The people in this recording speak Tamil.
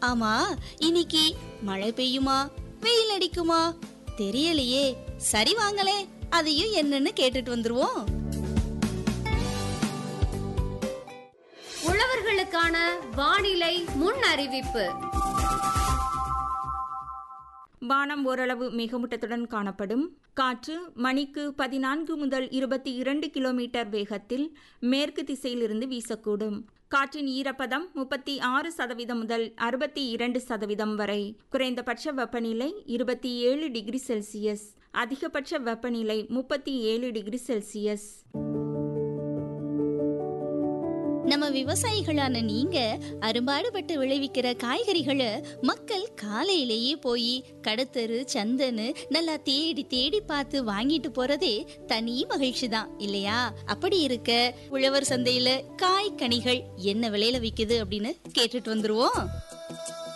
ஆமா இன்னைக்கு மழை பெய்யுமா வெயில் அடிக்குமா தெரியலையே சரி வாங்களே அதையும் என்னன்னு கேட்டுட்டு வந்துருவோம் உழவர்களுக்கான வானிலை முன் அறிவிப்பு வானம் ஓரளவு மேகமூட்டத்துடன் காணப்படும் காற்று மணிக்கு பதினான்கு முதல் இருபத்தி இரண்டு கிலோமீட்டர் வேகத்தில் மேற்கு திசையிலிருந்து வீசக்கூடும் காற்றின் ஈரப்பதம் முப்பத்தி ஆறு சதவீதம் முதல் அறுபத்தி இரண்டு சதவீதம் வரை குறைந்தபட்ச வெப்பநிலை இருபத்தி ஏழு டிகிரி செல்சியஸ் அதிகபட்ச வெப்பநிலை முப்பத்தி ஏழு டிகிரி செல்சியஸ் நம்ம விவசாயிகளான நீங்க அரும்பாடுபட்டு விளைவிக்கிற காய்கறிகளை மக்கள் காலையிலேயே போய் கடத்தரு சந்தன்னு நல்லா தேடி தேடி பார்த்து வாங்கிட்டு போறதே தனி மகிழ்ச்சி தான் இல்லையா அப்படி இருக்க உழவர் சந்தையில காய் கனிகள் என்ன விலையில விக்குது அப்படின்னு கேட்டுட்டு வந்துருவோம்